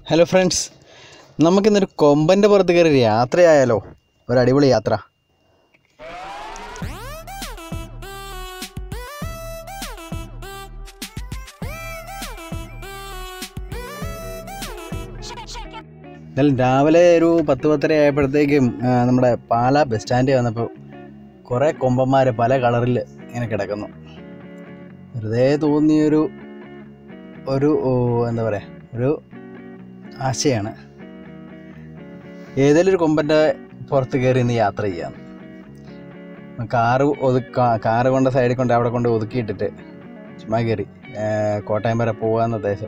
hello friends നമുക്കിന്നൊരു കൊമ്പൻ്റെ പുറത്ത് കയറി യാത്രയായാലോ ഒരു അടിപൊളി യാത്ര എന്നാലും രാവിലെ ഒരു പത്ത് പത്തര ആയപ്പോഴത്തേക്കും ആ, നമ്മുടെ പാല ബസ് സ്റ്റാൻഡിൽ വന്നപ്പോൾ കുറേ കൊമ്പന്മാർ പല കളറിൽ ഇങ്ങനെ കിടക്കുന്നു വെറുതെ തോന്നിയൊരു ഒരു ഓ, എന്താ പറയുക ഒരു ആശയാണ് ഏതെങ്കിലും ഒരു കൊമ്പൻ്റെ പുറത്ത് കയറി ഇന്ന് യാത്ര ചെയ്യാം കാറ് ഒതുക്ക കാറ് കൊണ്ട് സൈഡിൽ കൊണ്ട് അവിടെ കൊണ്ട് ഒതുക്കിയിട്ടിട്ട് ചുമ്മാ കയറി കോട്ടയം വരെ പോകാമെന്ന ഉദ്ദേശം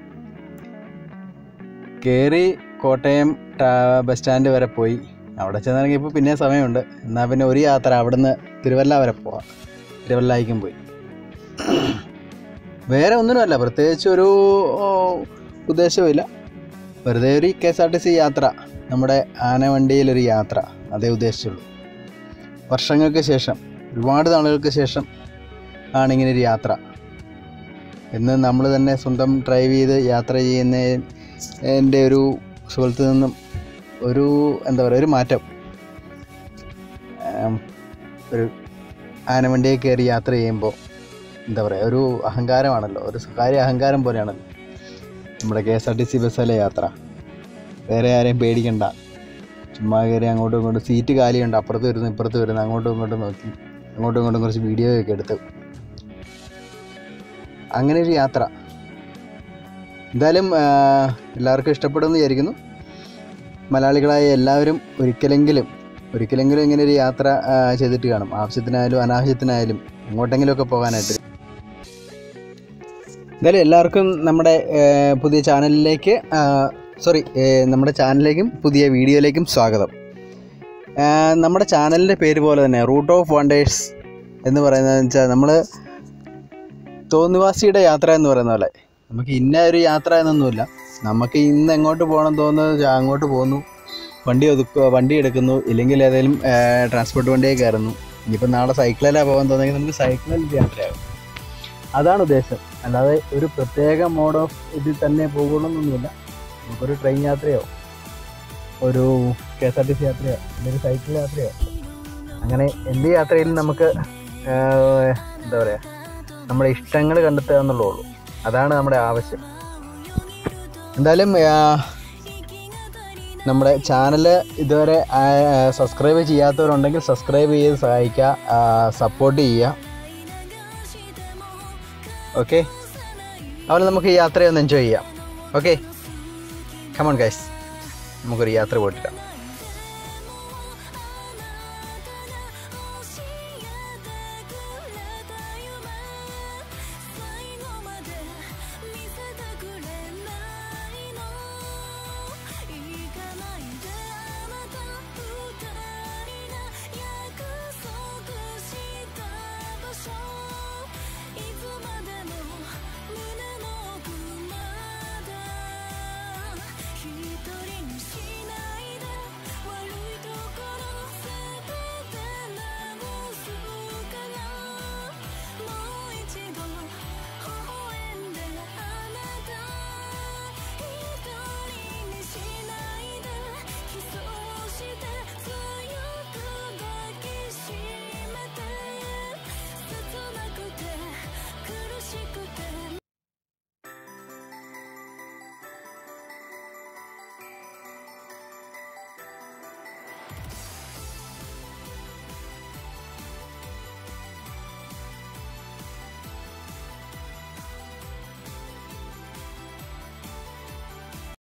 കയറി കോട്ടയം ട- ബസ് സ്റ്റാൻഡ് വരെ പോയി അവിടെ ചെന്നിറങ്ങി ഇപ്പോൾ പിന്നെ സമയമുണ്ട് എന്നാൽ പിന്നെ ഒരു യാത്ര അവിടുന്ന് തിരുവല്ല വരെ പോവാം തിരുവല്ലായിക്കും പോയി വേറെ ഒന്നിനുമല്ല പ്രത്യേകിച്ച് ഒരു ഓ, ഉദ്ദേശവുമില്ല വെറുതെ ഒരു K S R T C യാത്ര നമ്മുടെ ആനവണ്ടിയിലൊരു യാത്ര അതേ ഉദ്ദേശിച്ചുള്ളൂ വർഷങ്ങൾക്ക് ശേഷം ഒരുപാട് നാളുകൾക്ക് ശേഷം ആണ് ഇങ്ങനെ ഒരു യാത്ര എന്ന് നമ്മൾ തന്നെ സ്വന്തം ഡ്രൈവ് ചെയ്ത് യാത്ര ചെയ്യുന്ന എൻ്റെ ഒരു സുഹൃത്തിൽ നിന്നും ഒരു എന്താ പറയുക ഒരു മാറ്റം ആം, ഒരു ആനവണ്ടിയെ കയറി യാത്ര ചെയ്യുമ്പോൾ എന്താ പറയുക ഒരു അഹങ്കാരമാണല്ലോ ഒരു സ്വകാര്യ അഹങ്കാരം പോലെയാണല്ലോ നമ്മുടെ K S R T C ബസ്സിലെ യാത്ര വേറെ ആരെയും പേടിക്കണ്ട ചുമ്മാ കയറി അങ്ങോട്ടും ഇങ്ങോട്ടും സീറ്റ് കാലിയുണ്ട് അപ്പുറത്ത് വരുന്നു ഇപ്പുറത്ത് വരുന്നു അങ്ങോട്ടും ഇങ്ങോട്ടും നോക്കി അങ്ങോട്ടും ഇങ്ങോട്ടും കുറച്ച് വീഡിയോ ഒക്കെ എടുത്ത് അങ്ങനെ ഒരു യാത്ര എന്തായാലും ആ, എല്ലാവർക്കും ഇഷ്ടപ്പെടുമെന്ന് വിചാരിക്കുന്നു മലയാളികളായ എല്ലാവരും ഒരിക്കലെങ്കിലും ഒരിക്കലെങ്കിലും ഇങ്ങനെ ഒരു യാത്ര ആ, ചെയ്തിട്ട് കാണും ആവശ്യത്തിനായാലും അനാവശ്യത്തിനായാലും എങ്ങോട്ടെങ്കിലുമൊക്കെ പോകാനായിട്ട് എന്തായാലും എല്ലാവർക്കും നമ്മുടെ ആ, പുതിയ ചാനലിലേക്ക് സോറി നമ്മുടെ ചാനലിലേക്കും പുതിയ വീഡിയോയിലേക്കും സ്വാഗതം ആ, നമ്മുടെ ചാനലിൻ്റെ പേര് പോലെ തന്നെ റൂട്ട് ഓഫ് വണ്ടേഴ്സ് എന്ന് പറയുന്നത് വെച്ചാൽ നമ്മൾ തോന്നിവാസിയുടെ യാത്ര എന്ന് പറയുന്ന പോലെ നമുക്ക് ഇന്ന ഒരു യാത്ര എന്നൊന്നുമില്ല നമുക്ക് ഇന്ന് എങ്ങോട്ട് പോകണം തോന്നുന്നത് അങ്ങോട്ട് പോകുന്നു വണ്ടി ഒതുക്കുക വണ്ടി എടുക്കുന്നു ഇല്ലെങ്കിൽ ഏതെങ്കിലും ട്രാൻസ്പോർട്ട് വണ്ടിയെ കയറുന്നു ഇനിയിപ്പോൾ നാളെ സൈക്കിളിലാണ് പോകാൻ തോന്നുമെങ്കിൽ നമുക്ക് സൈക്കിളിൽ യാത്രയാകും അതാണ് ഉദ്ദേശം അല്ലാതെ ഒരു പ്രത്യേക മോഡ് ഓഫ് ഇതിൽ തന്നെ പോകുള്ളൂ നമുക്കൊരു ട്രെയിൻ യാത്രയോ ഒരു K S R T C യാത്രയോ അല്ലെങ്കിൽ ഒരു സൈക്കിൾ യാത്രയോ അങ്ങനെ എന്ത് യാത്രയിലും നമുക്ക് ആ, എന്താ പറയുക നമ്മുടെ ഇഷ്ടങ്ങൾ കണ്ടെത്തുക എന്നുള്ളേ ഉള്ളൂ അതാണ് നമ്മുടെ ആവശ്യം എന്തായാലും ആ, നമ്മുടെ ചാനൽ ഇതുവരെ സബ്സ്ക്രൈബ് ചെയ്യാത്തവരുണ്ടെങ്കിൽ സബ്സ്ക്രൈബ് ചെയ്ത് സഹായിക്കുക സപ്പോർട്ട് ചെയ്യുക ഓക്കെ അതുപോലെ നമുക്ക് ഈ യാത്രയൊന്ന് എൻജോയ് ചെയ്യാം ഓക്കെ കമോൺ ഗൈസ് നമുക്കൊരു യാത്ര പോയിട്ടില്ല